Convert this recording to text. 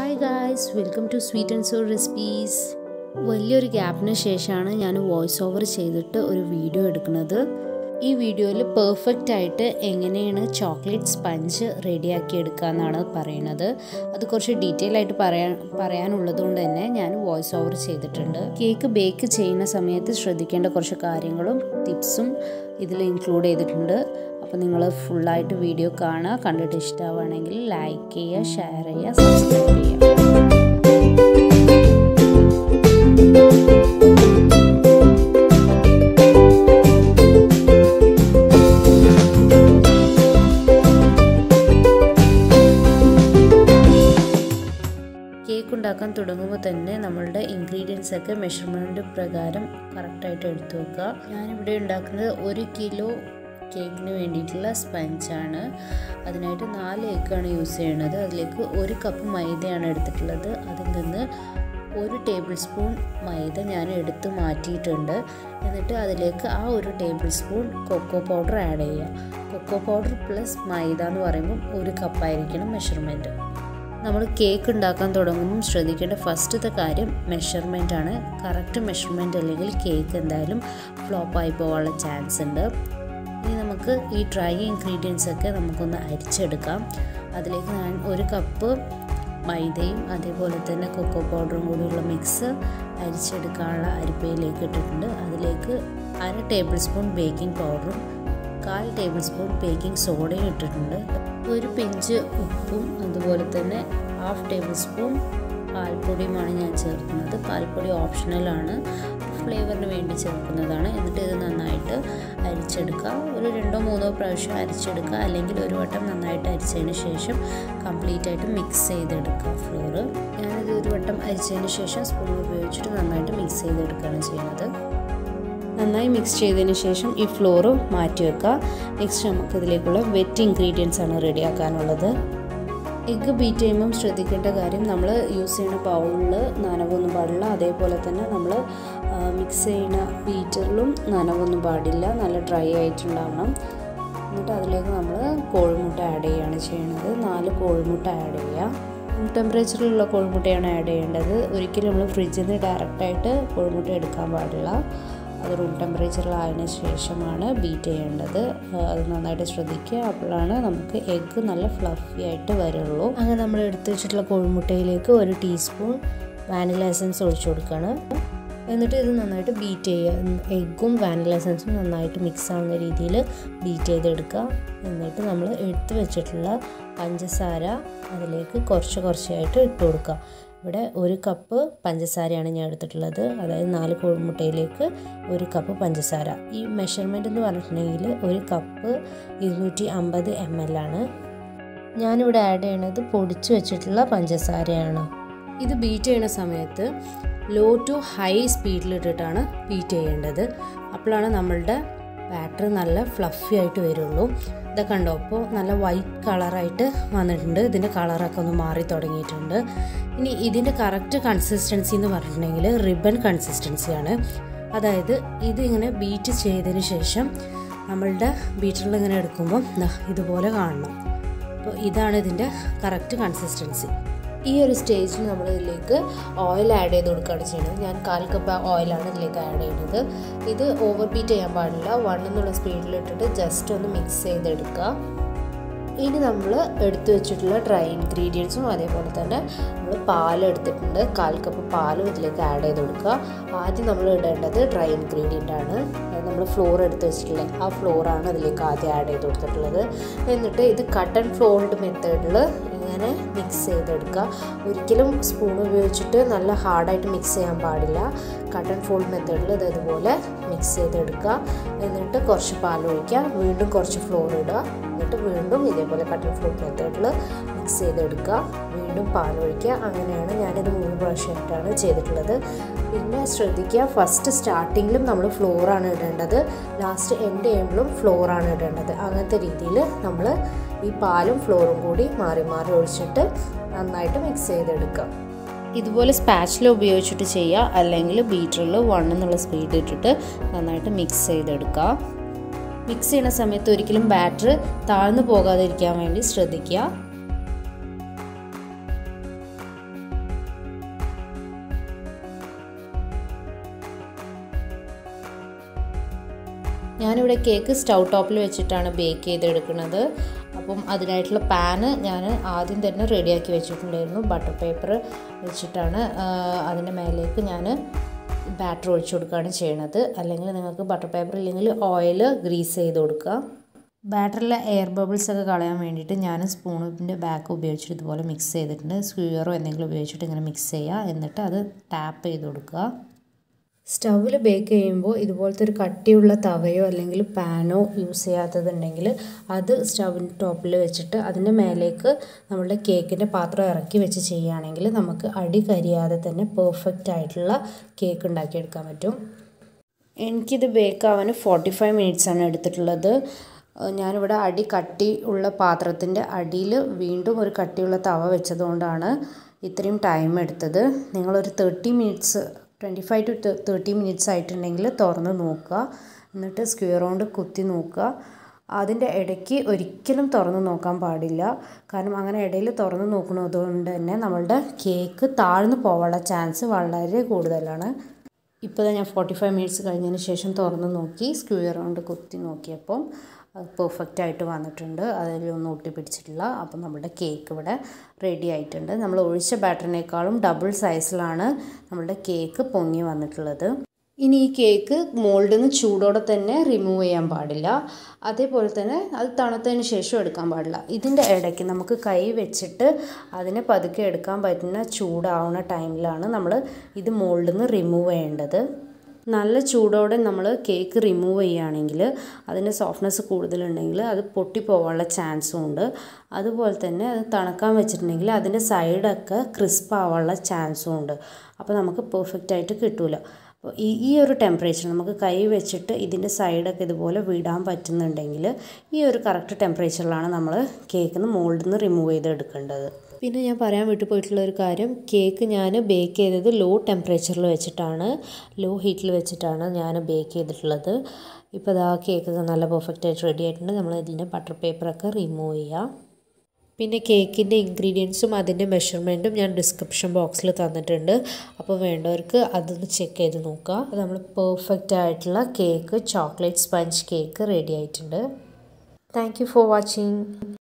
hi guys welcome to sweet and sour recipes വലിയൊരു ഗ്യാപ്പിന് ശേഷമാണ് ഞാൻ വോയിസ് ഓവർ ചെയ്തിട്ട് ഒരു വീഡിയോ എടുക്കുന്നത് ഈ വീഡിയോയിൽ പെർഫെക്റ്റ് ആയിട്ട് എങ്ങനെയാണ് ചോക്ലേറ്റ് സ്പഞ്ച് റെഡിയാക്കി എടുക്കുക എന്നാണ് പറയുന്നത് അത് കുറച്ച് ഡീറ്റെയിൽ ആയിട്ട് പറയാൻ പറയാനുള്ളത് കൊണ്ട് തന്നെ ഞാൻ വോയിസ് ഓവർ ചെയ്തിട്ടുണ്ട് കേക്ക് ബേക്ക് ചെയ്യുന്ന സമയത്ത് ശ്രദ്ധിക്കേണ്ട കുറച്ച് കാര്യങ്ങളും ടിപ്സും ഇതിൽ ഇൻക്ലൂഡ് ചെയ്തിട്ടുണ്ട് അപ്പോൾ നിങ്ങൾ ഫുള്ളായിട്ട് വീഡിയോ കാണുക കണ്ടിട്ട് ഇഷ്ടമാവുകയാണെങ്കിൽ ലൈക്ക് ചെയ്യുക ഷെയർ ചെയ്യുക സബ്സ്ക്രൈബ് ചെയ്യുക കേക്ക് ഉണ്ടാക്കാൻ തുടങ്ങുമ്പോൾ തന്നെ നമ്മളുടെ ഇൻഗ്രീഡിയൻസ് ഒക്കെ മെഷർമെൻറ്റ് പ്രകാരം കറക്റ്റായിട്ട് എടുത്തു വെക്കുക ഞാനിവിടെ ഉണ്ടാക്കുന്നത് ഒരു കിലോ കേക്കിന് വേണ്ടിയിട്ടുള്ള സ്പഞ്ചാണ് അതിനായിട്ട് നാല് എഗ്ഗാണ് യൂസ് ചെയ്യുന്നത് അതിലേക്ക് ഒരു കപ്പ് മൈദയാണ് എടുത്തിട്ടുള്ളത് അതിൽ നിന്ന് ഒരു ടേബിൾ സ്പൂൺ മൈദ ഞാൻ എടുത്ത് മാറ്റിയിട്ടുണ്ട് എന്നിട്ട് അതിലേക്ക് ആ ഒരു tablespoon cocoa powder add ചെയ്യുക കൊക്കോ പൗഡർ പ്ലസ് മൈദ എന്ന് പറയുമ്പോൾ ഒരു കപ്പായിരിക്കണം മെഷർമെൻറ്റ് നമ്മൾ കേക്ക് ഉണ്ടാക്കാൻ തുടങ്ങുമ്പം ശ്രദ്ധിക്കേണ്ട ഫസ്റ്റത്തെ കാര്യം മെഷർമെൻ്റ് ആണ് കറക്റ്റ് മെഷർമെൻ്റ് അല്ലെങ്കിൽ കേക്ക് എന്തായാലും ഫ്ലോപ്പായി പോകാനുള്ള ചാൻസ് ഉണ്ട് ഇനി നമുക്ക് ഈ ഡ്രൈ ഇൻഗ്രീഡിയൻസ് ഒക്കെ നമുക്കൊന്ന് അരിച്ചെടുക്കാം അതിലേക്ക് ഞാൻ ഒരു കപ്പ് മൈദയും അതേപോലെ തന്നെ കൊക്കോ പൗഡറും കൂടിയുള്ള മിക്സ് അരിച്ചെടുക്കാനുള്ള അരിപ്പയിലേക്ക് ഇട്ടിട്ടുണ്ട് അതിലേക്ക് അര ടേബിൾ സ്പൂൺ ബേക്കിംഗ് പൗഡറും കാൽ ടേബിൾ സ്പൂൺ ബേക്കിംഗ് സോഡയും ഇട്ടിട്ടുണ്ട് ഒരു പിഞ്ച് ഉപ്പും അതുപോലെ തന്നെ ഹാഫ് ടേബിൾ സ്പൂൺ പാൽപ്പൊടിയുമാണ് ഞാൻ ചേർക്കുന്നത് പാൽപ്പൊടി ഓപ്ഷണലാണ് ഫ്ലേവറിന് വേണ്ടി ചേർക്കുന്നതാണ് എന്നിട്ട് ഇത് നന്നായിട്ട് അരിച്ചെടുക്കുക ഒരു രണ്ടോ മൂന്നോ പ്രാവശ്യം അരിച്ചെടുക്കുക അല്ലെങ്കിൽ ഒരു വട്ടം നന്നായിട്ട് അരിച്ചതിന് ശേഷം കംപ്ലീറ്റ് ആയിട്ട് മിക്സ് ചെയ്തെടുക്കുക ഫ്ലോറ് ഞാനിത് ഒരു വട്ടം അരിച്ചതിന് ശേഷം സ്പൂൺ ഉപയോഗിച്ചിട്ട് നന്നായിട്ട് മിക്സ് ചെയ്തെടുക്കുകയാണ് ചെയ്യുന്നത് നന്നായി മിക്സ് ചെയ്തതിന് ശേഷം ഈ ഫ്ലോറ് മാറ്റി വെക്കുക നെക്സ്റ്റ് നമുക്ക് ഇതിലേക്കുള്ള വെറ്റ് ഇൻഗ്രീഡിയൻസ് ആണ് റെഡിയാക്കാനുള്ളത് എഗ്ഗ് ബീറ്റ് ചെയ്യുമ്പം ശ്രദ്ധിക്കേണ്ട കാര്യം നമ്മൾ യൂസ് ചെയ്യുന്ന ബൗളിൽ നനവൊന്നും പാടില്ല അതേപോലെ തന്നെ നമ്മൾ മിക്സ് ചെയ്യുന്ന ബീറ്ററിലും നനവൊന്നും പാടില്ല നല്ല ഡ്രൈ ആയിട്ടുണ്ടാവണം എന്നിട്ട് അതിലേക്ക് നമ്മൾ കോഴിമുട്ട ആഡ് ചെയ്യുകയാണ് ചെയ്യുന്നത് നാല് കോഴിമുട്ട ആഡ് ചെയ്യുക റൂം ടെമ്പറേച്ചറിലുള്ള കോഴിമുട്ടയാണ് ആഡ് ചെയ്യേണ്ടത് ഒരിക്കലും നമ്മൾ ഫ്രിഡ്ജിൽ നിന്ന് ഡയറക്റ്റായിട്ട് കോഴിമുട്ട എടുക്കാൻ പാടില്ല അത് റൂം ടെമ്പറേച്ചറിലായതിനു ശേഷമാണ് ബീറ്റ് ചെയ്യേണ്ടത് അത് നന്നായിട്ട് ശ്രദ്ധിക്കുക അപ്പോഴാണ് നമുക്ക് എഗ്ഗ് നല്ല ഫ്ലഫി ആയിട്ട് വരുള്ളൂ അങ്ങനെ നമ്മൾ എടുത്തു വെച്ചിട്ടുള്ള കോഴിമുട്ടയിലേക്ക് ഒരു ടീസ്പൂൺ വാനില എസൻസ് ഒഴിച്ചു കൊടുക്കുകയാണ് എന്നിട്ട് ഇത് നന്നായിട്ട് ബീറ്റ് ചെയ്യുക എഗ്ഗും വാനില എസൻസും നന്നായിട്ട് മിക്സ് ആവുന്ന രീതിയിൽ ബീറ്റ് ചെയ്തെടുക്കുക എന്നിട്ട് നമ്മൾ എടുത്തു വെച്ചിട്ടുള്ള പഞ്ചസാര അതിലേക്ക് കുറച്ച് കുറച്ചായിട്ട് ഇട്ട് കൊടുക്കുക ഇവിടെ ഒരു കപ്പ് പഞ്ചസാരയാണ് ഞാൻ എടുത്തിട്ടുള്ളത് അതായത് നാല് കോഴിമുട്ടയിലേക്ക് ഒരു കപ്പ് പഞ്ചസാര ഈ മെഷർമെൻ്റ് എന്ന് പറഞ്ഞിട്ടുണ്ടെങ്കിൽ ഒരു കപ്പ് ഇരുന്നൂറ്റി അമ്പത് എം എൽ ആണ് ഞാനിവിടെ ആഡ് ചെയ്യണത് പൊടിച്ച് വെച്ചിട്ടുള്ള പഞ്ചസാരയാണ് ഇത് ബീറ്റ് ചെയ്യുന്ന സമയത്ത് ലോ ടു ഹൈ സ്പീഡിലിട്ടിട്ടാണ് ബീറ്റ് ചെയ്യേണ്ടത് അപ്പോഴാണ് നമ്മളുടെ ബാറ്റർ നല്ല ഫ്ലഫി ആയിട്ട് വരുള്ളൂ ഇതൊക്കെ കണ്ടോ അപ്പോൾ നല്ല വൈറ്റ് കളറായിട്ട് വന്നിട്ടുണ്ട് ഇതിൻ്റെ കളറൊക്കെ ഒന്ന് മാറി തുടങ്ങിയിട്ടുണ്ട് ഇനി ഇതിൻ്റെ കറക്റ്റ് കൺസിസ്റ്റൻസി എന്ന് പറഞ്ഞിട്ടുണ്ടെങ്കിൽ റിബൺ കൺസിസ്റ്റൻസിയാണ് അതായത് ഇതിങ്ങനെ ബീറ്റ് ചെയ്തതിന് ശേഷം നമ്മളുടെ ബീറ്ററിൽ ഇങ്ങനെ എടുക്കുമ്പം ഇതുപോലെ കാണണം അപ്പോൾ ഇതാണ് ഇതിൻ്റെ കറക്റ്റ് കൺസിസ്റ്റൻസി ഈ ഒരു സ്റ്റേജിൽ നമ്മൾ ഇതിലേക്ക് ഓയിൽ ആഡ് ചെയ്ത് കൊടുക്കുകയാണ് ചെയ്യുന്നത് ഞാൻ കാൽ കപ്പ് ഓയിലാണ് ഇതിലേക്ക് ആഡ് ചെയ്യുന്നത് ഇത് ഓവർ ബീറ്റ് ചെയ്യാൻ പാടില്ല വൺ എന്നുള്ള സ്പീഡിലിട്ടിട്ട് ജസ്റ്റ് ഒന്ന് മിക്സ് ചെയ്തെടുക്കുക ഇനി നമ്മൾ എടുത്തു വെച്ചിട്ടുള്ള ഡ്രൈ ഇൻഗ്രീഡിയൻസും അതേപോലെ തന്നെ നമ്മൾ പാൽ എടുത്തിട്ടുണ്ട് കാൽ കപ്പ് പാലും ഇതിലേക്ക് ആഡ് ചെയ്ത് കൊടുക്കുക ആദ്യം നമ്മൾ ഇടേണ്ടത് ഡ്രൈ ഇൻഗ്രീഡിയൻ്റ് ആണ് നമ്മൾ ഫ്ലോർ എടുത്ത് വെച്ചിട്ടില്ലേ ആ ഫ്ലോറാണ് അതിലേക്ക് ആദ്യം ആഡ് ചെയ്ത് കൊടുത്തിട്ടുള്ളത് എന്നിട്ട് ഇത് കട്ട് ആൻഡ് ഫോൾഡ് മെത്തേഡിൽ ഇങ്ങനെ മിക്സ് ചെയ്തെടുക്കുക ഒരിക്കലും സ്പൂൺ ഉപയോഗിച്ചിട്ട് നല്ല ഹാർഡായിട്ട് മിക്സ് ചെയ്യാൻ പാടില്ല കട്ട് ആൻഡ് ഫോൾഡ് മെത്തേഡിൽ ഇത് ഇതുപോലെ മിക്സ് ചെയ്തെടുക്കുക എന്നിട്ട് കുറച്ച് പാൽ ഒഴിക്കുക വീണ്ടും കുറച്ച് ഫ്ലോർ ഇടുക എന്നിട്ട് വീണ്ടും ഇതേപോലെ കട്ട് ആൻഡ് ഫോൾഡ് മെത്തേഡിൽ മിക്സ് ചെയ്തെടുക്കുക വീണ്ടും പാൽ ഒഴിക്കുക അങ്ങനെയാണ് ഞാനിത് മൂന്ന് പ്രാവശ്യമായിട്ടാണ് ചെയ്തിട്ടുള്ളത് പിന്നെ ശ്രദ്ധിക്കുക ഫസ്റ്റ് സ്റ്റാർട്ടിങ്ങിലും നമ്മൾ ഫ്ലോറാണ് ഇടേണ്ടത് ലാസ്റ്റ് എൻഡ് ചെയ്യുമ്പോഴും ഫ്ലോറാണ് ഇടേണ്ടത് അങ്ങനത്തെ രീതിയിൽ നമ്മൾ ഈ പാലും ഫ്ലോറും കൂടി മാറി മാറി ഒഴിച്ചിട്ട് നന്നായിട്ട് മിക്സ് ചെയ്തെടുക്കുക ഇതുപോലെ സ്പാച്ചില ഉപയോഗിച്ചിട്ട് ചെയ്യുക അല്ലെങ്കിൽ ബീറ്ററിൽ വൺ എന്നുള്ള സ്പീഡ് ഇട്ടിട്ട് നന്നായിട്ട് മിക്സ് ചെയ്തെടുക്കുക മിക്സ് ചെയ്യുന്ന സമയത്ത് ഒരിക്കലും ബാറ്റർ താഴ്ന്നു പോകാതിരിക്കാൻ വേണ്ടി ശ്രദ്ധിക്കുക ഞാനിവിടെ കേക്ക് സ്റ്റൗ ടോപ്പിൽ വെച്ചിട്ടാണ് ബേക്ക് ചെയ്തെടുക്കുന്നത് അപ്പം അതിനായിട്ടുള്ള പാന് ഞാൻ ആദ്യം തന്നെ റെഡിയാക്കി വെച്ചിട്ടുണ്ടായിരുന്നു ബട്ടർ പേപ്പർ വെച്ചിട്ടാണ് അതിൻ്റെ മേലേക്ക് ഞാൻ ബാറ്റർ ഒഴിച്ചു കൊടുക്കുകയാണ് ചെയ്യണത് അല്ലെങ്കിൽ നിങ്ങൾക്ക് ബട്ടർ പേപ്പർ ഇല്ലെങ്കിൽ ഓയിൽ ഗ്രീസ് ചെയ്ത് കൊടുക്കുക ബാറ്ററിലെ എയർ ബബിൾസ് ഒക്കെ കളയാൻ വേണ്ടിയിട്ട് ഞാൻ സ്പൂണിൻ്റെ ബാക്ക് ഉപയോഗിച്ചിട്ട് ഇതുപോലെ മിക്സ് ചെയ്തിട്ടുണ്ട് സ്ക്യൂറോ എന്തെങ്കിലും ഉപയോഗിച്ചിട്ട് ഇങ്ങനെ മിക്സ് ചെയ്യുക എന്നിട്ട് അത് ടാപ്പ് ചെയ്ത് കൊടുക്കുക സ്റ്റൗവിൽ ബേക്ക് ചെയ്യുമ്പോൾ ഇതുപോലത്തെ ഒരു കട്ടിയുള്ള തവയോ അല്ലെങ്കിൽ പാനോ യൂസ് ചെയ്യാത്തതുണ്ടെങ്കിൽ അത് സ്റ്റൗവിൻ്റെ ടോപ്പിൽ വെച്ചിട്ട് അതിൻ്റെ മേലേക്ക് നമ്മളുടെ കേക്കിൻ്റെ പാത്രം ഇറക്കി വെച്ച് ചെയ്യുകയാണെങ്കിൽ നമുക്ക് അടി കരിയാതെ തന്നെ പെർഫെക്റ്റ് ആയിട്ടുള്ള കേക്ക് ഉണ്ടാക്കിയെടുക്കാൻ പറ്റും എനിക്കിത് ബേക്ക് ആവാൻ ഫോർട്ടി ഫൈവ് മിനിറ്റ്സാണ് എടുത്തിട്ടുള്ളത് ഞാനിവിടെ അടി കട്ടി ഉള്ള പാത്രത്തിൻ്റെ അടിയിൽ വീണ്ടും ഒരു കട്ടിയുള്ള തവ വെച്ചതുകൊണ്ടാണ് ഇത്രയും ടൈം എടുത്തത് നിങ്ങളൊരു thirty minutes twenty five to thirty minutes ആയിട്ടുണ്ടെങ്കിൽ തുറന്ന് നോക്കുക എന്നിട്ട് സ്ക്വയർ കൊണ്ട് കുത്തി നോക്കുക അതിൻ്റെ ഇടയ്ക്ക് ഒരിക്കലും തുറന്ന് നോക്കാൻ പാടില്ല കാരണം അങ്ങനെ ഇടയിൽ തുറന്ന് നോക്കുന്നത് കൊണ്ട് തന്നെ നമ്മളുടെ കേക്ക് താഴ്ന്നു പോകാനുള്ള ചാൻസ് വളരെ കൂടുതലാണ് ഇപ്പോൾ ഞാൻ ഫോർട്ടി ഫൈവ് മിനിറ്റ്സ് കഴിഞ്ഞതിന് ശേഷം തുറന്ന് നോക്കി സ്ക്വയർ കൊണ്ട് കുത്തി നോക്കിയപ്പം അത് പെർഫെക്റ്റ് ആയിട്ട് വന്നിട്ടുണ്ട് അതിലൊന്നും ഒട്ടി പിടിച്ചിട്ടില്ല അപ്പം നമ്മുടെ കേക്ക് ഇവിടെ റെഡി ആയിട്ടുണ്ട് നമ്മൾ ഒഴിച്ച ബാറ്ററിനേക്കാളും ഡബിൾ സൈസിലാണ് നമ്മുടെ കേക്ക് പൊങ്ങി വന്നിട്ടുള്ളത് ഇനി ഈ കേക്ക് മോൾഡിൽ നിന്ന് ചൂടോടെ തന്നെ റിമൂവ് ചെയ്യാൻ പാടില്ല അതേപോലെ തന്നെ അത് തണുത്തതിന് ശേഷം എടുക്കാൻ പാടില്ല ഇതിൻ്റെ ഇടയ്ക്ക് നമുക്ക് കൈ വെച്ചിട്ട് അതിനെ പതുക്കെ എടുക്കാൻ പറ്റുന്ന ചൂടാവുന്ന ടൈമിലാണ് നമ്മൾ ഇത് മോൾഡിൽ നിന്ന് റിമൂവ് ചെയ്യേണ്ടത് നല്ല ചൂടോടെ നമ്മൾ കേക്ക് റിമൂവ് ചെയ്യുകയാണെങ്കിൽ അതിൻ്റെ സോഫ്റ്റ്നെസ് കൂടുതലുണ്ടെങ്കിൽ അത് പൊട്ടിപ്പോകാനുള്ള ചാൻസും ഉണ്ട് അതുപോലെ തന്നെ അത് തണുക്കാൻ വെച്ചിട്ടുണ്ടെങ്കിൽ അതിൻ്റെ സൈഡൊക്കെ ക്രിസ്പ് ആവാനുള്ള ചാൻസും ഉണ്ട് അപ്പോൾ നമുക്ക് പെർഫെക്റ്റ് ആയിട്ട് കിട്ടില്ല അപ്പോൾ ഈ ഈ ഒരു ടെമ്പറേച്ചർ നമുക്ക് കൈ വെച്ചിട്ട് ഇതിൻ്റെ സൈഡൊക്കെ ഇതുപോലെ വിടാൻ പറ്റുന്നുണ്ടെങ്കിൽ ഈ ഒരു കറക്റ്റ് ടെമ്പറേച്ചറിലാണ് നമ്മൾ കേക്കിൽ നിന്ന് മോൾഡിൽ നിന്ന് റിമൂവ് ചെയ്ത് എടുക്കേണ്ടത് പിന്നെ ഞാൻ പറയാൻ വിട്ടു പോയിട്ടുള്ള ഒരു കാര്യം കേക്ക് ഞാൻ ബേക്ക് ചെയ്തത് ലോ ടെമ്പറേച്ചറിൽ വെച്ചിട്ടാണ് ലോ ഹീറ്റിൽ വെച്ചിട്ടാണ് ഞാൻ ബേക്ക് ചെയ്തിട്ടുള്ളത് ഇപ്പോൾ ഇതാ കേക്ക് നല്ല പെർഫെക്റ്റ് ആയിട്ട് റെഡി ആയിട്ടുണ്ട് നമ്മൾ ഇതിൻ്റെ ബട്ടർ പേപ്പറൊക്കെ റിമൂവ് ചെയ്യുക പിന്നെ കേക്കിൻ്റെ ഇൻഗ്രീഡിയൻസും അതിൻ്റെ മെഷർമെൻറ്റും ഞാൻ ഡിസ്ക്രിപ്ഷൻ ബോക്സിൽ തന്നിട്ടുണ്ട് അപ്പോൾ വേണ്ടവർക്ക് അതൊന്ന് ചെക്ക് ചെയ്ത് നോക്കുക നമ്മൾ പെർഫെക്റ്റ് ആയിട്ടുള്ള cake chocolate sponge cake ready ആയിട്ടുണ്ട് താങ്ക് യു ഫോർ വാച്ചിങ്